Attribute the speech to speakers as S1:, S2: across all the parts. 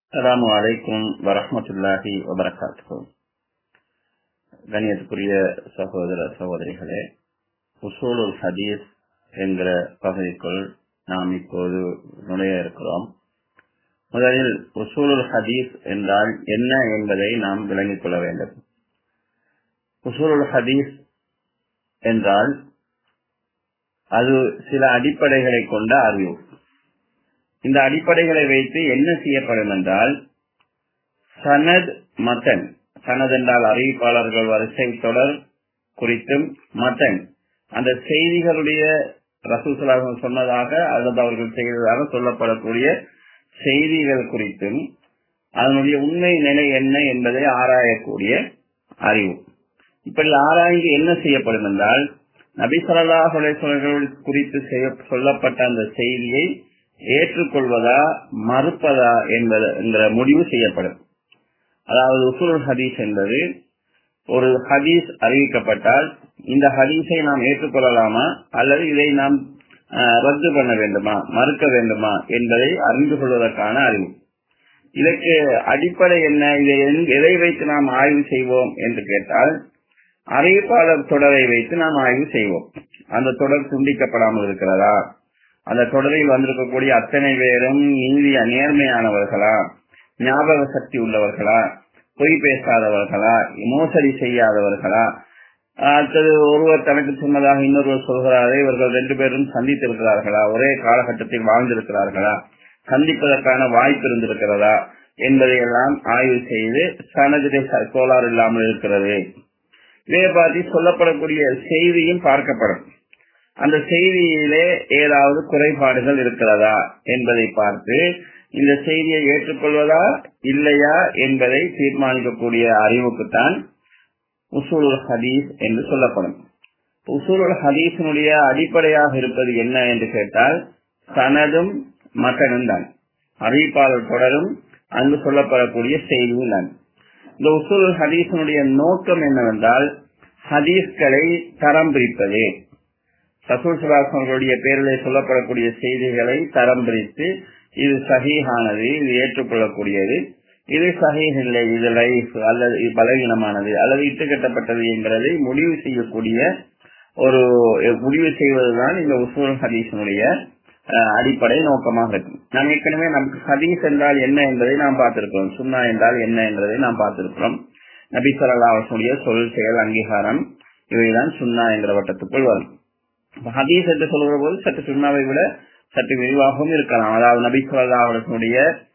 S1: அஸ்ஸலாமு அலைக்கும் வரஹ்மத்துல்லாஹி வபரகாத்துஹு கண்ணியத்துக்குரிய சகோதர சகோதரிகளே உசூலுல் ஹதீஸ் என்கிற பகுதிக்குள் நாம் இப்போது நுழைய இருக்கிறோம் முதலில் உசூலுல் ஹதீஸ் என்றால் என்ன என்பதை நாம் விளங்கிக் கொள்ள வேண்டும் உசூலுல் ஹதீஸ் என்றால் அது சில அடிப்படைகளை கொண்ட அறிவு இந்த அடிப்படைகளை வைத்து என்ன செய்யப்படும் என்றால் சனத் மதன் சனத் என்றால் அறிவிப்பாளர்கள் வரிசை தொடர் குறித்தும் மதன் அந்த செய்திகளுடைய ரசூசலாக சொன்னதாக அல்லது அவர்கள் செய்ததாக சொல்லப்படக்கூடிய செய்திகள் குறித்தும் அதனுடைய உண்மை நிலை என்ன என்பதை ஆராயக்கூடிய அறிவு இப்படி ஆராய்ந்து என்ன செய்யப்படும் என்றால் நபி சொல்லாஹ் குறித்து சொல்லப்பட்ட அந்த செய்தியை ஏற்றுக்கொள்வதா மறுப்பதா என்கிற முடிவு செய்யப்படும் அதாவது உசுல் ஹதீஸ் என்பது ஒரு ஹதீஸ் அறிவிக்கப்பட்டால் இந்த ஹதீஸை நாம் ஏற்றுக்கொள்ளலாமா அல்லது இதை நாம் ரத்து பண்ண வேண்டுமா மறுக்க வேண்டுமா என்பதை அறிந்து கொள்வதற்கான அறிவு இதற்கு அடிப்படை என்ன இதை எதை வைத்து நாம் ஆய்வு செய்வோம் என்று கேட்டால் அறிவிப்பாளர் தொடரை வைத்து நாம் ஆய்வு செய்வோம் அந்த தொடர் துண்டிக்கப்படாமல் இருக்கிறதா அந்த தொடரில் வந்திருக்கக்கூடிய அத்தனை பேரும் நீதி நேர்மையானவர்களா ஞாபக சக்தி உள்ளவர்களா பொய் பேசாதவர்களா மோசடி செய்யாதவர்களா அடுத்தது ஒருவர் தனக்கு சொன்னதாக இன்னொருவர் சொல்கிறாரே இவர்கள் ரெண்டு பேரும் சந்தித்திருக்கிறார்களா ஒரே காலகட்டத்தில் வாழ்ந்திருக்கிறார்களா சந்திப்பதற்கான வாய்ப்பு இருந்திருக்கிறதா என்பதையெல்லாம் ஆய்வு செய்து சனதிலே கோளாறு இல்லாமல் இருக்கிறது இதே பார்த்து சொல்லப்படக்கூடிய செய்தியும் பார்க்கப்படும் அந்த செய்தியிலே ஏதாவது குறைபாடுகள் இருக்கிறதா என்பதை பார்த்து இந்த செய்தியை ஏற்றுக்கொள்வதா இல்லையா என்பதை தீர்மானிக்கக்கூடிய அறிவுக்குத்தான் உசூலுல் ஹதீஸ் என்று சொல்லப்படும் உசூலுல் ஹதீஸினுடைய அடிப்படையாக இருப்பது என்ன என்று கேட்டால் சனதும் மகனும் தான் அறிவிப்பாளர் தொடரும் அங்கு சொல்லப்படக்கூடிய செய்தியும் தான் இந்த உசூல் ஹதீஸினுடைய நோக்கம் என்னவென்றால் ஹதீஸ்களை தரம் பிரிப்பது ரசூல் சுலாசனுடைய பேரிலே சொல்லப்படக்கூடிய செய்திகளை தரம் பிரித்து இது சகிஹானது இது ஏற்றுக்கொள்ளக்கூடியது இது சகிஹ் இல்லை இது லைஃப் அல்லது இது பலவீனமானது அல்லது இட்டுக்கட்டப்பட்டது என்கிறதை முடிவு செய்யக்கூடிய ஒரு முடிவு செய்வதுதான் இந்த உசூல் ஹதீஸனுடைய அடிப்படை நோக்கமாக இருக்கும் நாம் ஏற்கனவே நமக்கு ஹதீஸ் என்றால் என்ன என்பதை நாம் பார்த்திருக்கிறோம் சுன்னா என்றால் என்ன என்பதை நாம் பார்த்திருக்கிறோம் நபி சொல்லா அவர்களுடைய சொல் செயல் அங்கீகாரம் இவைதான் சுன்னா என்ற வட்டத்துக்குள் வரும் ஹதீஸ் என்று சொல்கிற போது சற்று சுண்ணாவை விட சற்று விரிவாகவும் இருக்கலாம் அதாவது நபி சொல்லா அவர்களுடைய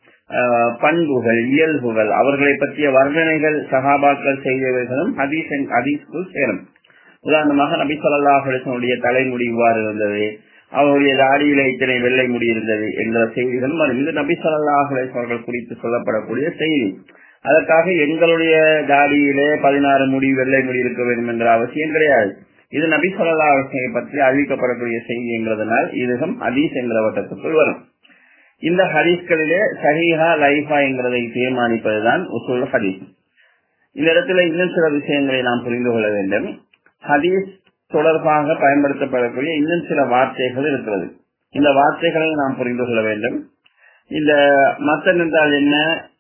S1: பண்புகள் இயல்புகள் அவர்களை பற்றிய வர்ணனைகள் சகாபாக்கள் செய்தவைகளும் ஹதீஸ் ஹதீஸ்க்குள் சேரும் உதாரணமாக நபி சொல்லா அவர்களுடைய தலைமுடி இவ்வாறு இருந்தது அவருடைய தாடியில இத்தனை வெள்ளை முடி இருந்தது என்ற செய்திகளும் வரும் இது நபி சொல்லா அவர்கள் குறித்து சொல்லப்படக்கூடிய செய்தி அதற்காக எங்களுடைய தாடியிலே பதினாறு முடி வெள்ளை முடி இருக்க வேண்டும் என்ற அவசியம் கிடையாது இது நபி சொல்லா அவர்களை பற்றி அறிவிக்கப்படக்கூடிய செய்தி என்கிறதுனால் இதுவும் ஹதீஸ் என்கிற வட்டத்துக்குள் வரும் இந்த ஹதீஸ்களிலே சஹீஹா லைஃபா என்கிறதை தீர்மானிப்பதுதான் உசூல் ஹதீஸ் இந்த இடத்துல இன்னும் சில விஷயங்களை நாம் புரிந்து கொள்ள வேண்டும் ஹதீஸ் தொடர்பாக பயன்படுத்தப்படக்கூடிய இன்னும் சில வார்த்தைகள் இருக்கிறது இந்த வார்த்தைகளை நாம் புரிந்து கொள்ள வேண்டும் இந்த மத்தன் என்றால் என்ன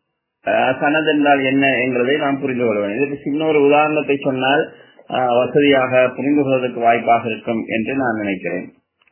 S1: சனத் என்றால் என்ன என்கிறதை நாம் புரிந்து கொள்ள வேண்டும் இதற்கு சின்ன ஒரு உதாரணத்தை சொன்னால் வசதியாக புரிந்து கொள்வதற்கு வாய்ப்பாக இருக்கும் என்று நான் நினைக்கிறேன்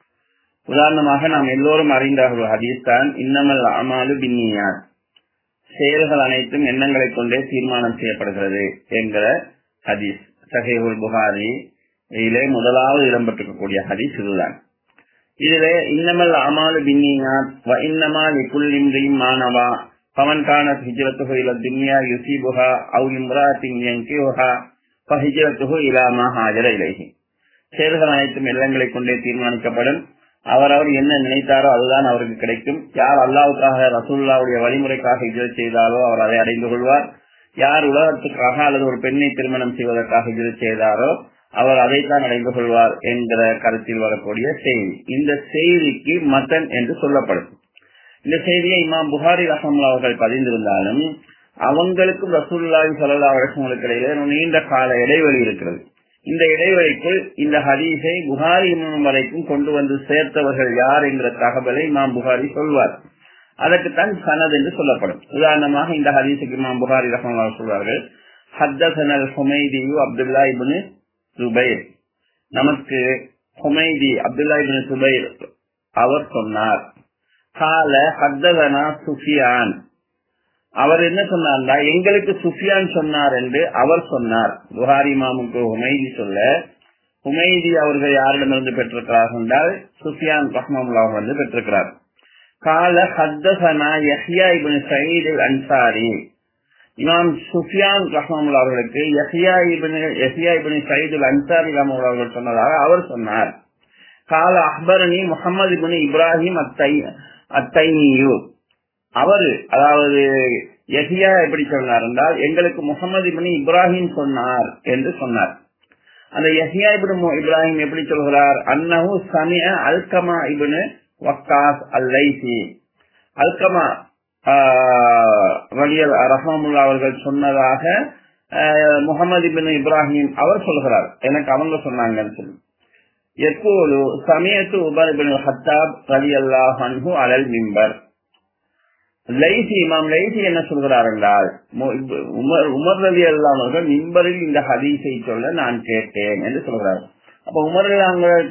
S1: உதாரணமாக நாம் எல்லோரும் அறிந்த ஒரு ஹதீஸ் தான் இன்னமல் அமாலு பின்னியார் செயல்கள் அனைத்தும் எண்ணங்களை கொண்டே தீர்மானம் செய்யப்படுகிறது என்கிற ஹதீஸ் சஹேபுல் புகாரி இதிலே முதலாவது இடம்பெற்றிருக்கக்கூடிய ஹதீஸ் இதுதான் இதிலே இன்னமல் அமாலு பின்னியார் வ இன்னமால் இக்குள்ளின்றியும் மாணவா பவன் கான ஹிஜ்ரத்துஹு இல துன்யா யுசீபுஹா அவு இம்ராத்தின் யங்கிஹா ஃபஹிஜ்ரத்துஹு இலாமா ஹாஜர இலைஹி செயல்கள் அனைத்தும் எண்ணங்களை கொண்டே தீர்மானிக்கப்படும் அவர் அவர் என்ன நினைத்தாரோ அதுதான் அவருக்கு கிடைக்கும் யார் அல்லாவுக்காக ரசூல்லாவுடைய வழிமுறைக்காக ஹிஜ்ரத் செய்தாரோ அவர் அதை அடைந்து கொள்வார் யார் உலகத்துக்காக அல்லது ஒரு பெண்ணை திருமணம் செய்வதற்காக ஹிஜ்ரத் செய்தாரோ அவர் அதைத்தான் அடைந்து கொள்வார் என்கிற கருத்தில் வரக்கூடிய செய்தி இந்த செய்திக்கு மத்தன் என்று சொல்லப்படும் இந்த செய்தியை இமாம் புகாரி ரஹமுல்லா அவர்கள் பதிந்திருந்தாலும் அவங்களுக்கும் ரசூல்லாவி சல்லா வருஷங்களுக்கு இடையில நீண்ட கால இடைவெளி இருக்கிறது இந்த இடைவெளிக்குள் இந்த ஹதீஸை புகாரி இமாம் வரைக்கும் கொண்டு வந்து சேர்த்தவர்கள் யார் என்கிற தகவலை இமாம் புகாரி சொல்வார் அதற்குத்தான் சனத் என்று சொல்லப்படும் உதாரணமாக இந்த ஹதீஸுக்கு இமாம் புகாரி ரஹ்மல்லா சொல்வார்கள் ஹத்தசனல் ஹுமைதியு அப்துல்லா இப்னு சுபைர் நமக்கு ஹுமைதி அப்துல்லா இப்னு சுபைர் அவர் சொன்னார் கால ஹத்ததனா சுஃபியான் அவர் என்ன சொன்னார்னா எங்களுக்கு சுஃபியான் சொன்னார் என்று அவர் சொன்னார் புகாரி மாமுக்கு ஹுமைதி சொல்ல ஹுமைதி அவர்கள் யாரிடமிருந்து பெற்றிருக்கிறார் என்றால் சுஃபியான் ரஹ்மல்லா வந்து பெற்றிருக்கிறார் கால ஹத்தசனா யஹ்யா இப்னு சயீத் அன்சாரி இமாம் சுஃபியான் ரஹ்மமுல் அவர்களுக்கு Yahya ibn Yahya ibn Saeed Ansari ரஹ்மமுல் அவர்கள் சொன்னதாக அவர் சொன்னார் கால அக்பரணி முகமது இப்னு இப்ராஹிம் அத்தை அத்தைனியு அவர் அதாவது யஹியா எப்படி சொன்னார் என்றால் எங்களுக்கு முகமது இப்னு இப்ராஹிம் சொன்னார் என்று சொன்னார் அந்த யஹியா இப்னு இப்ராஹிம் எப்படி சொல்கிறார் அன்னஹு சமிய அல்கமா இப்னு வக்காஸ் அல்லைசி அல்கமா வலியல் ரஹமுல்லா அவர்கள் சொன்னதாக முகமது பின் இப்ராஹிம் அவர் சொல்கிறார் எனக்கு அவங்க சொன்னாங்கன்னு சொல்லி எப்போது சமயத்து உபர் பின் ஹத்தாப் ரலி அல்லாஹு அலல் மிம்பர் லைசி இமாம் லைசி என்ன சொல்கிறார் என்றால் உமர் உமர் ரலி அல்லா அவர்கள் மிம்பரில் இந்த ஹதீஸை சொல்ல நான் கேட்டேன் என்று சொல்கிறார் அப்ப உமர் அவர்கள்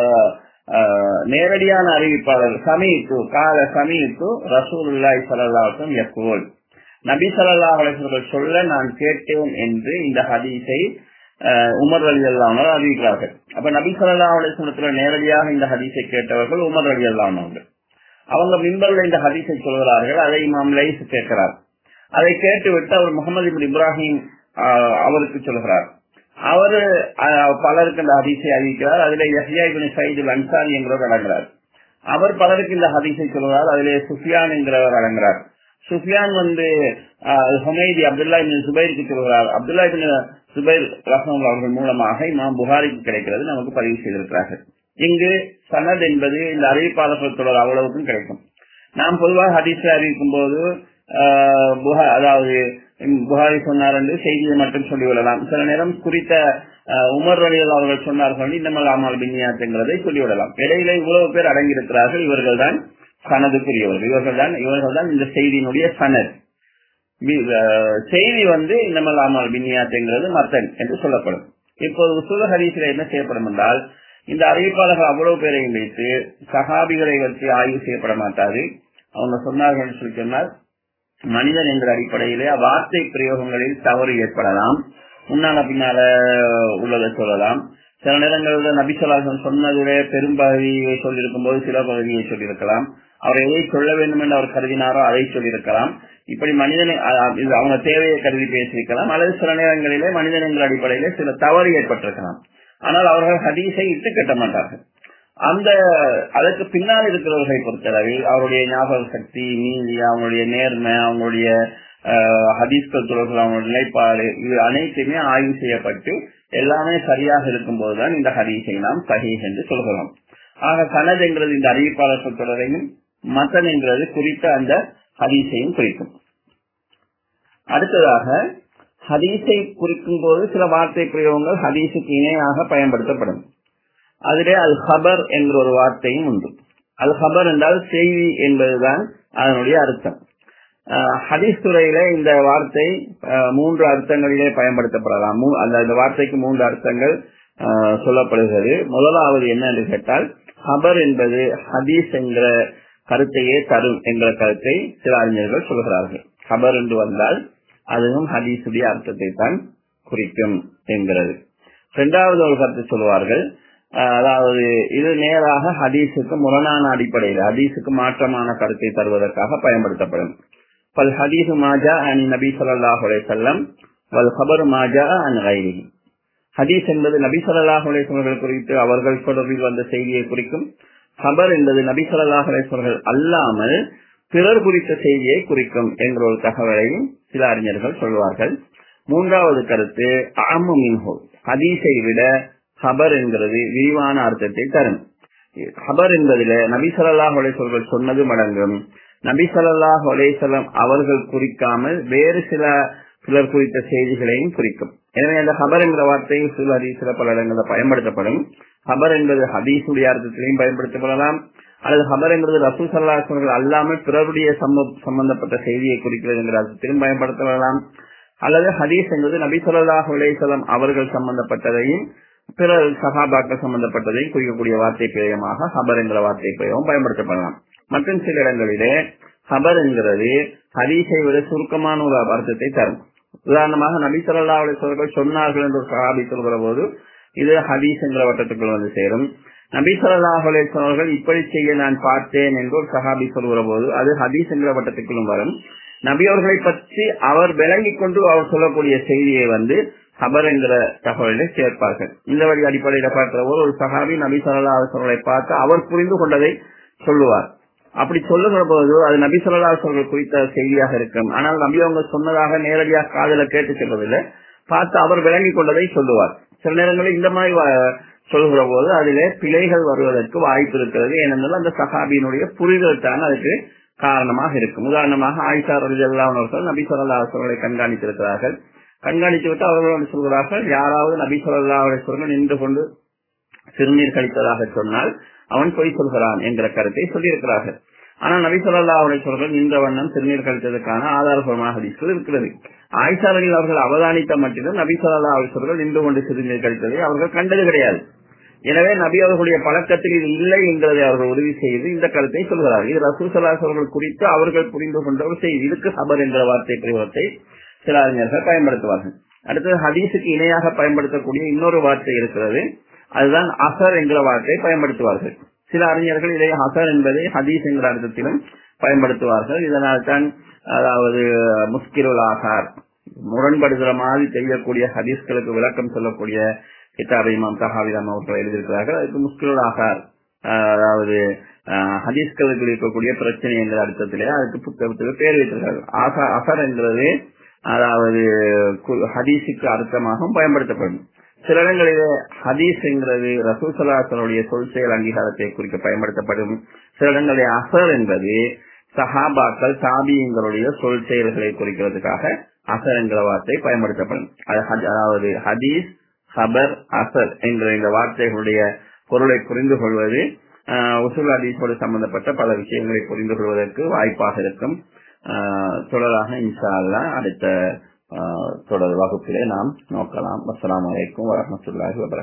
S1: நேரடியான அறிவிப்பாளர் சமீத்து கால சமீத்து ரசூலுல்லாய் சல்லாஹம் யக்கூல் நபி சல்லா அலிஸ்வர்கள் சொல்ல நான் கேட்டேன் என்று இந்த ஹதீஸை உமர் அலி அல்லாமல் அறிவிக்கிறார்கள் அப்ப நபி சல்லா அலிஸ்வரத்துல நேரடியாக இந்த ஹதீஸை கேட்டவர்கள் உமர் அலி அல்லாமல் அவங்க மின்பர்ல இந்த ஹதீஸை சொல்கிறார்கள் அதை இமாம் லைஸ் கேட்கிறார் அதை கேட்டுவிட்டு அவர் முகமது இபின் இப்ராஹிம் அவருக்கு சொல்கிறார் அவரு பலருக்கு இந்த ஹதீஸை அறிவிக்கிறார் அதிலே யஹ்யா இபின் சயீது அன்சாரி என்கிறவர் அடங்குறார் அவர் பலருக்கு இந்த ஹதீஸை சொல்கிறார் அதிலே சுஃபியான் என்கிறவர் அடங்குறார் சுஃபியான் வந்து ஹுமைதி அப்துல்லா இபின் சுபைருக்கு சொல்கிறார் அப்துல்லா இபின் சுபைர் ரஹம் அவர்கள் மூலமாக இமாம் புகாரிக்கு கிடைக்கிறது நமக்கு பதிவு செய்திருக்கிறார்கள் இங்கு சனத் என்பது இந்த அறிவிப்பாளர்கள் தொடர் அவ்வளவுக்கும் கிடைக்கும் நாம் பொதுவாக ஹதீஸை அறிவிக்கும் போது அதாவது புகாரி சொன்னார் என்று செய்தியை மட்டும் சொல்லிவிடலாம் சில நேரம் குறித்த உமர் வழியில் அவர்கள் சொன்னார்கள் இன்னமல் அமல் பின்னியாத்துங்கிறதை சொல்லிவிடலாம் இடையில இவ்வளவு பேர் அடங்கியிருக்கிறார்கள் இவர்கள் தான் சனதுக்குரியவர்கள் இவர்கள் தான் இவர்கள் தான் இந்த செய்தியினுடைய சனத் செய்தி வந்து இன்னமல் அமல் பின்னியாத்துங்கிறது மத்தன் என்று சொல்லப்படும் இப்போது உசுல ஹரீசில என்ன செய்யப்படும் என்றால் இந்த அறிவிப்பாளர்கள் அவ்வளவு பேரையும் வைத்து சகாபிகளை வச்சு ஆய்வு செய்யப்பட மாட்டாது அவங்க சொன்னார்கள் சொல்லி சொன்னால் மனிதன் என்ற அடிப்படையிலே வார்த்தை பிரயோகங்களில் தவறு ஏற்படலாம் முன்னால பின்னால உள்ளதை சொல்லலாம் சில நேரங்களில் நபிசலாசன் சொன்னதுடைய பெரும்பகுதியை சொல்லியிருக்கும் போது சில பகுதியை சொல்லியிருக்கலாம் அவர் எதை சொல்ல வேண்டும் என்று அவர் கருதினாரோ அதை சொல்லியிருக்கலாம் இப்படி மனிதனை அவங்க தேவையை கருதி பேசியிருக்கலாம் அல்லது சில நேரங்களிலே மனிதன் என்ற அடிப்படையிலே சில தவறு ஏற்பட்டிருக்கலாம் ஆனால் அவர்கள் ஹதீஸை இட்டு கட்ட மாட்டார்கள் அந்த அதற்கு பின்னால் இருக்கிறவர்களை பொறுத்தளவில் அவருடைய ஞாபக சக்தி நீதி அவங்களுடைய நேர்மை அவங்களுடைய ஹதீஸ்கள் தொடர்கள் அவங்களுடைய நிலைப்பாடு இது அனைத்துமே ஆய்வு செய்யப்பட்டு எல்லாமே சரியாக இருக்கும் போதுதான் இந்த ஹதீஸை நாம் சஹி என்று சொல்கிறோம் ஆக சனத் என்கிறது இந்த அறிவிப்பாளர்கள் தொடரையும் மத்தன் என்கிறது குறித்த அந்த ஹதீஸையும் குறிக்கும் அடுத்ததாக ஹதீஸை குறிக்கும் போது சில வார்த்தை பிரயோகங்கள் ஹதீஸுக்கு இணையாக பயன்படுத்தப்படும் அதிலே அல் ஹபர் என்ற ஒரு வார்த்தையும் உண்டு அல் ஹபர் என்றால் செய்தி என்பதுதான் அதனுடைய அர்த்தம் ஹதீஸ் துறையில இந்த வார்த்தை மூன்று அர்த்தங்களிலே பயன்படுத்தப்படலாம் அந்த வார்த்தைக்கு மூன்று அர்த்தங்கள் சொல்லப்படுகிறது முதலாவது என்ன என்று கேட்டால் ஹபர் என்பது ஹதீஸ் என்கிற கருத்தையே தரும் என்கிற கருத்தை சில அறிஞர்கள் சொல்கிறார்கள் ஹபர் என்று வந்தால் அதுவும் ஹதீஸுடைய அர்த்தத்தை தான் குறிக்கும் என்கிறது இரண்டாவது ஒரு கருத்து சொல்வார்கள் அதாவது இது நேராக ஹதீஸுக்கு முரணான அடிப்படையில் ஹதீஸுக்கு மாற்றமான கருத்தை தருவதற்காக பயன்படுத்தப்படும் பல் ஹதீஸ் மாஜா அனி நபி சொல்லாஹ் செல்லம் வல் ஹபர் மாஜா அன் கைரி ஹதீஸ் என்பது நபி சொல்லாஹ் அலேஸ்வர்கள் குறித்து அவர்கள் தொடர்பில் வந்த செய்தியை குறிக்கும் ஹபர் என்பது நபி சொல்லாஹ் அலேஸ்வர்கள் அல்லாமல் பிறர் குறித்த செய்தியை குறிக்கும் என்ற ஒரு தகவலையும் சில அறிஞர்கள் சொல்வார்கள் மூன்றாவது கருத்து ஆமு மின்ஹோ ஹதீஸை விட ஹபர் என்கிறது விரிவான அர்த்தத்தை தரும் ஹபர் என்பதில நபி சொல்லாஹ் அலேஸ்வர்கள் சொன்னது மடங்கும் நபி சொல்லாஹ் அலேசலம் அவர்கள் குறிக்காமல் வேறு சில சிலர் குறித்த செய்திகளையும் குறிக்கும் எனவே அந்த ஹபர் என்ற வார்த்தை சில ஹதீஸ்ல பல இடங்களில் பயன்படுத்தப்படும் ஹபர் என்பது ஹதீஸுடைய அர்த்தத்திலையும் பயன்படுத்தப்படலாம் அல்லது ஹபர் என்பது ரசூல் சல்லாசர்கள் அல்லாமல் பிறருடைய சம்பந்தப்பட்ட செய்தியை குறிக்கிறது என்கிற அர்த்தத்திலும் பயன்படுத்தலாம் அல்லது ஹதீஸ் என்பது நபி சொல்லாஹ் அலேசலம் அவர்கள் சம்பந்தப்பட்டதையும் பிற சகாபாக்கள் சம்பந்தப்பட்டதையும் குறிக்கக்கூடிய வார்த்தை பிரயோகமாக ஹபர் என்கிற வார்த்தை பிரயோகம் பயன்படுத்தப்படலாம் மற்றும் சில இடங்களிலே ஹபர் என்கிறது ஹதீஸை விட சுருக்கமான ஒரு அர்த்தத்தை தரும் உதாரணமாக நபி சொல்லா அலிஸ்வர்கள் சொன்னார்கள் என்று ஒரு சகாபி சொல்கிற போது இது ஹதீஸ் என்கிற வட்டத்துக்குள் வந்து சேரும் நபி சொல்லாஹ் அலிஸ்வர்கள் இப்படி செய்ய நான் பார்த்தேன் என்று ஒரு சகாபி சொல்கிற போது அது ஹதீஸ் என்கிற வட்டத்துக்குள்ளும் வரும் நபி அவர்களை பற்றி அவர் விளங்கிக் கொண்டு அவர் சொல்லக்கூடிய செய்தியை வந்து ஹபர் என்கிற தகவலை சேர்ப்பார்கள் இந்த வழி அடிப்படையில் பார்க்கிற போது ஒரு சகாபி நபி சொல்லா அலிஸ்வர்களை பார்த்து அவர் புரிந்து கொண்டதை சொல்லுவார் அப்படி சொல்லுகிற போது அது நபி சொல்லா அவர்கள் குறித்த செய்தியாக இருக்கும் ஆனால் நபி அவங்க சொன்னதாக நேரடியாக காதல கேட்டு செல்வதில்லை பார்த்து அவர் விளங்கிக் கொண்டதை சொல்லுவார் சில நேரங்களில் இந்த மாதிரி சொல்கிற போது அதிலே பிழைகள் வருவதற்கு வாய்ப்பு இருக்கிறது ஏனென்றால் அந்த சஹாபியினுடைய புரிதல் தான் அதுக்கு காரணமாக இருக்கும் உதாரணமாக ஆயிஷா ரலியல்லாஹு நபி சொல்லா அவர்களை கண்காணித்திருக்கிறார்கள் கண்காணித்து விட்டு அவர்கள் சொல்கிறார்கள் யாராவது நபி சொல்லா அவர்கள் நின்று கொண்டு சிறுநீர் கழித்ததாக சொன்னால் அவன் பொய் சொல்கிறான் என்கிற கருத்தை சொல்லியிருக்கிறார்கள் ஆனால் நபி சொல்லா அவரை சொல்கள் நின்ற வண்ணம் சிறுநீர் கழித்ததற்கான ஆதாரபூர்வமாக ஹதீஸ்கள் இருக்கிறது ஆயிஷாரர்கள் அவர்கள் அவதானித்த மட்டிலும் நபி சொல்லா அவர்கள் நின்று கொண்டு சிறுநீர் கழித்ததை அவர்கள் கண்டது கிடையாது எனவே நபி அவர்களுடைய பழக்கத்தில் இது இல்லை என்பதை அவர்கள் உறுதி செய்து இந்த கருத்தை சொல்கிறார்கள் இது ரசூ சலாஸ் அவர்கள் குறித்து அவர்கள் புரிந்து கொண்ட ஒரு செய்தி இதுக்கு ஹபர் என்ற வார்த்தை பிரயோகத்தை சில அறிஞர்கள் பயன்படுத்துவார்கள் அடுத்தது ஹதீஸுக்கு இணையாக பயன்படுத்தக்கூடிய இன்னொரு வார்த்தை இருக்கிறது அதுதான் அசர் என்கிற வார்த்தையை பயன்படுத்துவார்கள் சில அறிஞர்கள் இதை அசர் என்பதை ஹதீஸ் என்கிற அர்த்தத்திலும் பயன்படுத்துவார்கள் இதனால் தான் அதாவது முஸ்கிருல் ஆகார் முரண்படுகிற மாதிரி தெரியக்கூடிய ஹதீஸ்களுக்கு விளக்கம் சொல்லக்கூடிய கிதாப் இமாம் தஹாவிதாம் அவர்கள் எழுதியிருக்கிறார்கள் அதுக்கு முஸ்கிருல் ஆகார் அதாவது ஹதீஸ்களுக்கு இருக்கக்கூடிய பிரச்சனை என்கிற அர்த்தத்திலே அதுக்கு புத்தகத்துக்கு பேர் வைத்திருக்கிறார்கள் அசர் என்கிறது அதாவது ஹதீஸுக்கு அர்த்தமாகவும் பயன்படுத்தப்படும் சில இடங்களிலே ஹதீஸ் என்கிறது ரசூசலாசனுடைய சொல் செயல் அங்கீகாரத்தை குறிக்க பயன்படுத்தப்படும் சில இடங்களில் அசர் என்பது சஹாபாக்கள் சாபியங்களுடைய சொல் செயல்களை குறிக்கிறதுக்காக அசர் என்கிற வார்த்தை பயன்படுத்தப்படும் அதாவது ஹதீஸ் ஹபர் அசர் என்கிற இந்த வார்த்தைகளுடைய பொருளை புரிந்து கொள்வது உசுல் ஹதீஸோடு சம்பந்தப்பட்ட பல விஷயங்களை புரிந்து கொள்வதற்கு வாய்ப்பாக இருக்கும் தொடராக இன்ஷா அல்லா அடுத்த தொடர் வகுப்பிலே நாம் நோக்கலாம் அஸ்லாம் வலைக்கம் வரமத்துல்லாஹி வபரகாத்